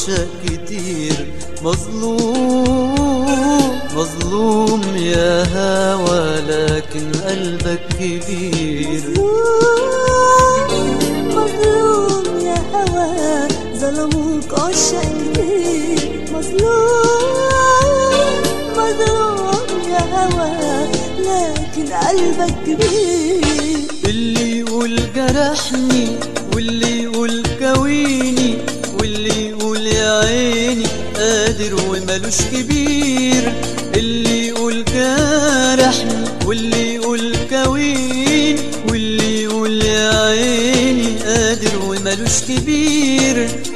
عشاق كتير مظلوم مظلوم يا هوى لكن قلبك كبير مظلوم يا هوى ظلموك عشاق كتير مظلوم مظلوم يا هوى لكن قلبك كبير اللي يقول جرحني واللي يقول كويني واللي يقول يا عيني قادر ومالوش كبير اللي يقول جرحني واللي يقول كويني واللي يقول يا عيني قادر ومالوش كبير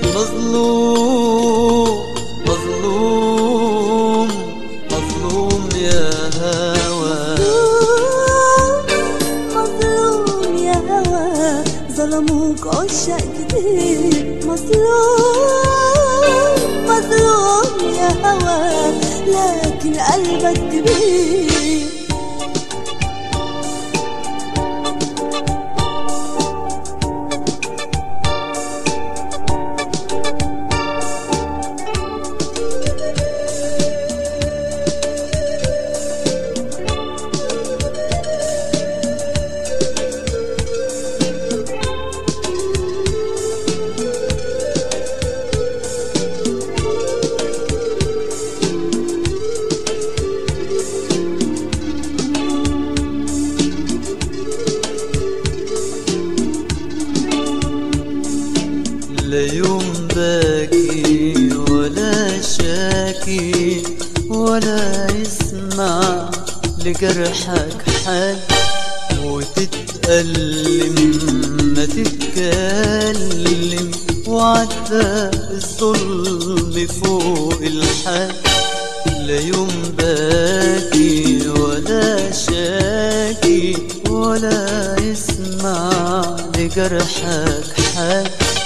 مظلوم مظلوم مظلوم يا هوى مظلوم يا هوى ظلموك عشاق كتير مظلوم مظلوم يا هوى لكن قلبك كبير لا يوم باكي ولا شاكي ولا يسمع لجرحك حد وتتألم ما تتكلم وعدى الظلم فوق الحد لا يوم باكي ولا شاكي ولا يسمع لجرحك حد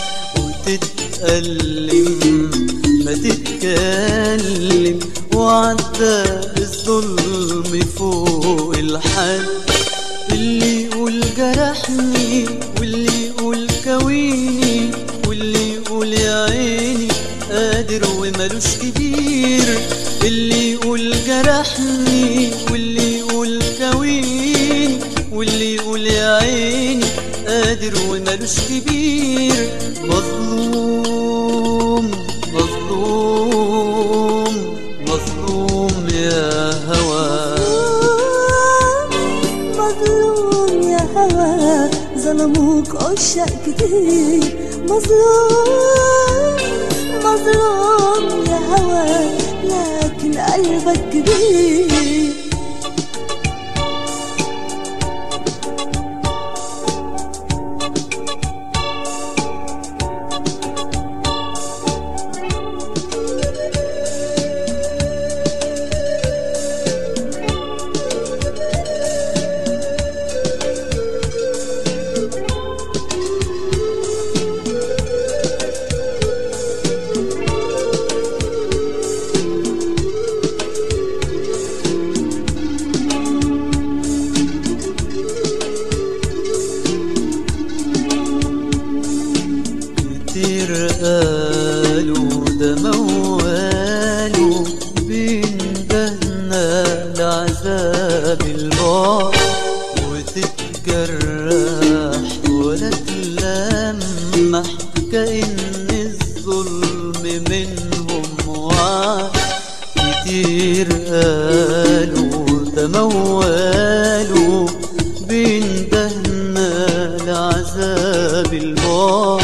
وتتألم ما تتكلم وعدى الظلم فوق الحد اللي يقول جرحني واللي يقول كويني واللي يقول يا عيني قادر ومالوش كبير اللي يقول جرحني واللي يقول كويني واللي يقول يا عيني قادر ومالوش كبير مظلوم مظلوم مظلوم يا هوى مظلوم يا هوى ظلموك عشاق كتير مظلوم مظلوم يا هوى لكن قلبك كبير كتير قالوا ده مواله بيندهنا لعذاب البعد وتتجرح ولا تلمح كأن الظلم منهم وعد كتير قالوا ده مواله بيندهنا لعذاب البعد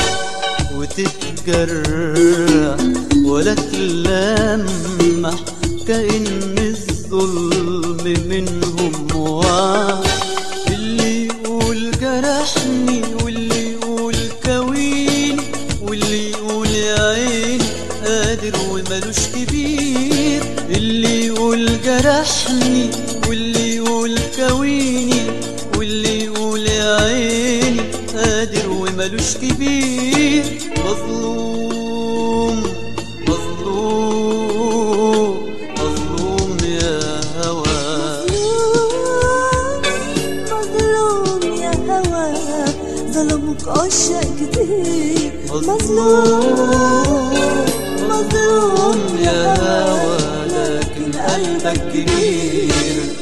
وتتجرح ولا تلمح كأن الظلم منهم وعد اللي يقول جرحني واللي يقول كويني واللي يقول يا عيني قادر ومالوش كبير اللي يقول جرحني واللي يقول كويني واللي يقول يا عيني قادر ومالوش كبير مظلوم مظلوم مظلوم يا هوى مظلوم يا هوى ظلموك عشاق كتير مظلوم ذنبك كبير